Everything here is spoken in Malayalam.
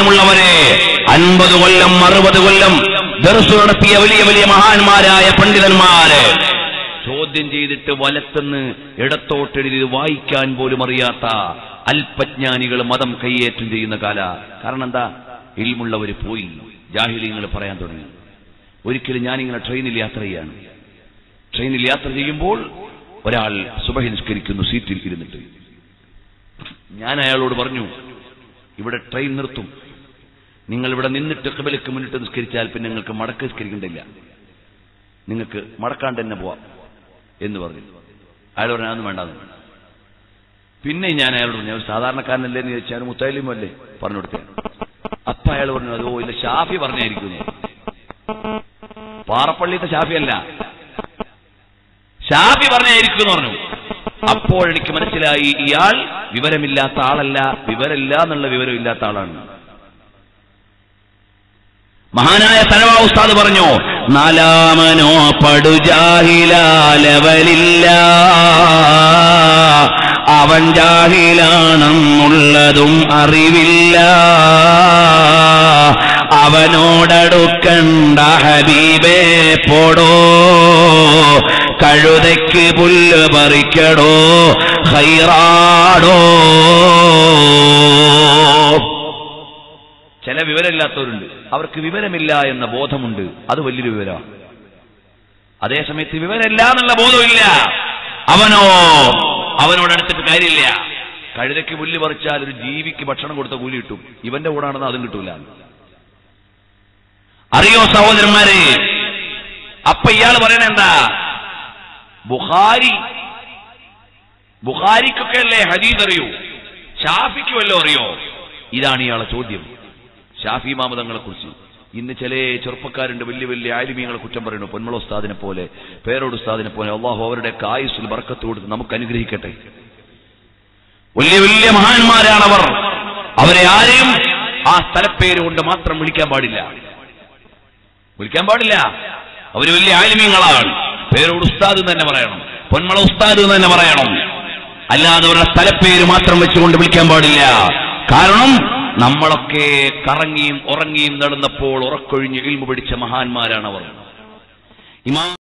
പ്രിയമുള്ളവരെ അൻപത് കൊല്ലം അറുപത് കൊല്ലം ദർസ് നടത്തിയ വലിയ വലിയ മഹാന്മാരായ പണ്ഡിതന്മാര് ചോദ്യം ചെയ്തിട്ട് വലത്തുനിന്ന് ഇടത്തോട്ടെഴുതി വായിക്കാൻ പോലും അറിയാത്ത അല്പജ്ഞാനികൾ മതം കൈയേറ്റം ചെയ്യുന്ന കാല കാരണം എന്താ ഇൽമുള്ളവർ പോയി ജാഹിലീങ്ങൾ പറയാൻ തുടങ്ങി ഒരിക്കലും ഞാനിങ്ങനെ ട്രെയിനിൽ യാത്ര ചെയ്യാണ് ട്രെയിനിൽ യാത്ര ചെയ്യുമ്പോൾ ഒരാൾ സുബഹി നിസ്കരിക്കുന്നു സീറ്റിൽ ഇരുന്നിട്ട് ഞാൻ അയാളോട് പറഞ്ഞു ഇവിടെ ട്രെയിൻ നിർത്തും നിങ്ങൾ ഇവിടെ നിന്നിട്ട് കിബലക്ക് മുന്നിട്ട് നിസ്കരിച്ചാൽ പിന്നെ നിങ്ങൾക്ക് മടക്ക് നിസ്കരിക്കണ്ടില്ല നിങ്ങൾക്ക് മടക്കാണ്ട് തന്നെ പോവാം എന്ന് പറഞ്ഞു അയാൾ പറഞ്ഞു അതൊന്നും വേണ്ടാന്ന് പിന്നെ ഞാൻ അയാളോട് പറഞ്ഞു ഒരു സാധാരണക്കാരനല്ലേ എന്ന് ചോദിച്ചാൽ മുത്തായാലുമല്ലേ പറഞ്ഞു കൊടുത്തേ അപ്പൊ അയാൾ പറഞ്ഞു അതോ ഇല്ല ഷാഫി പറഞ്ഞായിരിക്കുന്നു പാറപ്പള്ളിത്തെ ഷാഫി അല്ല ഷാഫി പറഞ്ഞായിരിക്കും എന്ന് പറഞ്ഞു അപ്പോൾ എനിക്ക് മനസ്സിലായി ഇയാൾ വിവരമില്ലാത്ത ആളല്ല വിവരമില്ല എന്നുള്ള വിവരമില്ലാത്ത ആളാണ് മഹാനായ തലവാ ഉസ്താദ് പറഞ്ഞു നാലാമനോ പടുജാഹിലാലവലില്ല അവൻ ജാഹിലാണെന്നുള്ളതും അറിവില്ല അവനോടടുക്കണ്ട ഹബീബേ പോടോ കഴുതയ്ക്ക് പുല്ല് പറിക്കടോ ഹൈറാടോ ചില വിവരമില്ലാത്തവരുണ്ട് അവർക്ക് വിവരമില്ല എന്ന ബോധമുണ്ട് അത് വലിയൊരു വിവരമാണ് അതേസമയത്ത് വിവരമില്ല എന്നുള്ള ബോധമില്ല അവനോ അവനോടടുത്തിട്ട് കാര്യമില്ല കഴുതയ്ക്ക് പുല്ല് പറിച്ചാൽ ഒരു ജീവിക്ക് ഭക്ഷണം കൊടുത്ത കൂലി കിട്ടും ഇവന്റെ കൂടാണെന്ന് അതും കിട്ടൂല അറിയോ സഹോദരന്മാരെ അപ്പൊ ഇയാൾ പറയണ എന്താ ബുഹാരി ബുഹാരിക്കൊക്കെ അല്ലേ ഹദീദ് അറിയൂ ഷാഫിക്ക് വല്ലോ അറിയോ ഇതാണ് ഇയാളെ ചോദ്യം ഷാഫി മാമതങ്ങളെ കുറിച്ച് ഇന്ന് ചില ചെറുപ്പക്കാരുണ്ട് വലിയ വലിയ ആലിമീങ്ങളെ കുറ്റം പറയുന്നു പൊന്മള ഉസ്താദിനെ പോലെ പേരോട് ഉസ്താദിനെ പോലെ അള്ളാഹു അവരുടെ ആയുസ്സിൽ ബർക്കത്ത് കൊടുത്ത് നമുക്ക് അനുഗ്രഹിക്കട്ടെ വലിയ വലിയ മഹാന്മാരാണവർ അവരെ ആരെയും ആ സ്ഥലപ്പേര് കൊണ്ട് മാത്രം വിളിക്കാൻ പാടില്ല വിളിക്കാൻ പാടില്ല അവര് വലിയ ആലിമീങ്ങളാണ് പേരോട് ഉസ്താദ് എന്ന് തന്നെ പറയണം പൊന്മള ഉസ്താദ് എന്ന് തന്നെ പറയണം അല്ലാതെ അവരുടെ സ്ഥലപ്പേര് മാത്രം വെച്ചുകൊണ്ട് വിളിക്കാൻ പാടില്ല കാരണം നമ്മളൊക്കെ കറങ്ങിയും ഉറങ്ങിയും നടന്നപ്പോൾ ഉറക്കൊഴിഞ്ഞ് ഇൽമു പിടിച്ച മഹാന്മാരാണവർ ഇമാ